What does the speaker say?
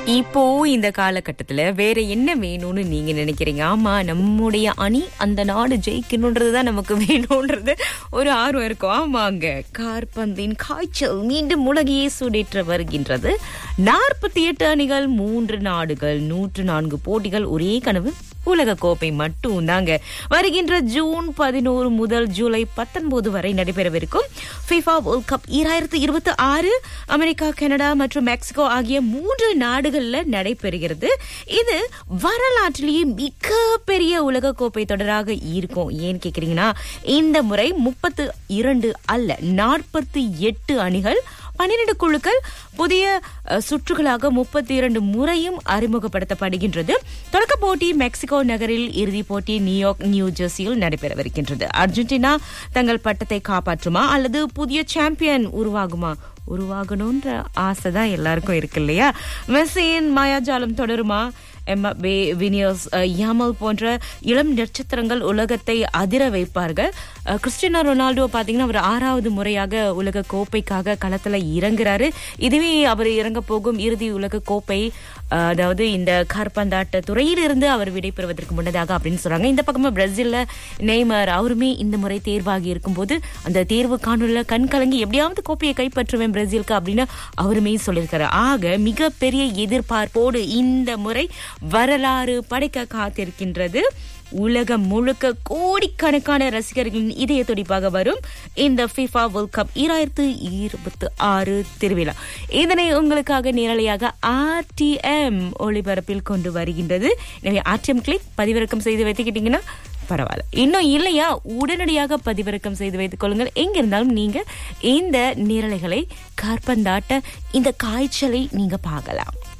இப்போ இந்த காலகட்டத்துல வேற என்ன வேணும்னு நீங்க நினைக்கிறீங்க ஆமா நம்முடைய அணி அந்த நாடு ஜெயிக்கணும்ன்றதுதான் நமக்கு வேணும்ன்றது ஒரு ஆர்வம் இருக்கும் ஆமாங்க கார்பந்தின் காய்ச்சல் மீண்டும் உலகையே சூடேற்ற வருகின்றது நாற்பத்தி எட்டு அணிகள் மூன்று நாடுகள் நூற்று நான்கு போட்டிகள் ஒரே கனவு உலக கோப்பை மட்டும் தாங்க வருகின்ற ஜூன் பதினோரு முதல் ஜூலை பத்தொன்பது வரை நடைபெறவிருக்கும் FIFA வேர்ல்ட் கப் ஈராயிரத்து இருபத்தி ஆறு அமெரிக்கா கனடா மற்றும் மெக்சிகோ ஆகிய மூன்று நாடுகள்ல நடைபெறுகிறது இது வரலாற்றிலேயே மிக பெரிய உலக கோப்பை தொடராக இருக்கும் ஏன்னு கேக்குறீங்கன்னா இந்த முறை முப்பத்து இரண்டு அல்ல நாற்பத்தி எட்டு அணிகள் பன்னிரண்டு குழுக்கள் புதிய அஹ், சுற்றுகளாக முப்பத்தி இரண்டு முறையும் அறிமுகப்படுத்தப்படுகின்றது தொடக்க போட்டி மெக்சிகோ நகரில் இறுதிப் போட்டி நியூயார்க் நியூ ஜெர்சியில் நடைபெறவிருக்கின்றது அர்ஜென்டினா தங்கள் பட்டத்தை காப்பாற்றுமா அல்லது புதிய சாம்பியன் உருவாகுமா உருவாகணும்ன்ற ஆசை தான் எல்லாருக்கும் இருக்கு இல்லையா மெஸ்ஸியின் மாயாஜாலம் தொடருமா எம்எபே வினியர்ஸ் அஹ், யாமல் போன்ற இளம் நட்சத்திரங்கள் உலகத்தை அதிர வைப்பார்கள் அஹ், கிறிஸ்டியானோ ரொனால்டோ பாத்தீங்கன்னா அவர் ஆறாவது முறையாக உலக கோப்பைக்காக களத்துல இறங்குறாரு இதுவே அவர் இறங்க போகும் இறுதி உலக கோப்பை அஹ், அதாவது இந்த கார்பந்தாட்ட துறையிலிருந்து அவர் விடைபெறுவதற்கு முன்னதாக அப்படின்னு சொல்றாங்க இந்த பக்கமா பிரேசில்ல நெய்மர் அவருமே இந்த முறை தேர்வாகி இருக்கும்போது அந்த தேர்வு காணொலியில கண் கலங்கி எப்படியாவது கோப்பையை கைப்பற்றுவேன் பிரேசிலுக்கு அப்படின்னு அவருமே சொல்லியிருக்காரு ஆக மிகப்பெரிய எதிர்பார்ப்போடு இந்த முறை வரலாறு படைக்க காத்திருக்கின்றது உலகம் முழுக்க கோடிக்கணக்கான ரசிகர்களின் இதய துடிப்பாக வரும் இந்த FIFA வேர்ல்ட் கப் ஈராயிரத்து இருபத்தி ஆறு திருவிழா இதனை உங்களுக்காக நேரலையாக ஆர்டிஎம் ஒளிபரப்பில் கொண்டு வருகின்றது எனவே ஆர்டிஎம் கிளிக் பதிவிறக்கம் செய்து வைத்துக்கிட்டீங்கன்னா பரவாயில்ல இன்னும் இல்லையா உடனடியாக பதிவிறக்கம் செய்து வைத்துக் கொள்ளுங்கள் எங்க இருந்தாலும் நீங்க இந்த நேரலைகளை கார்பந்தாட்ட இந்த காய்ச்சலை நீங்க பார்க்கலாம்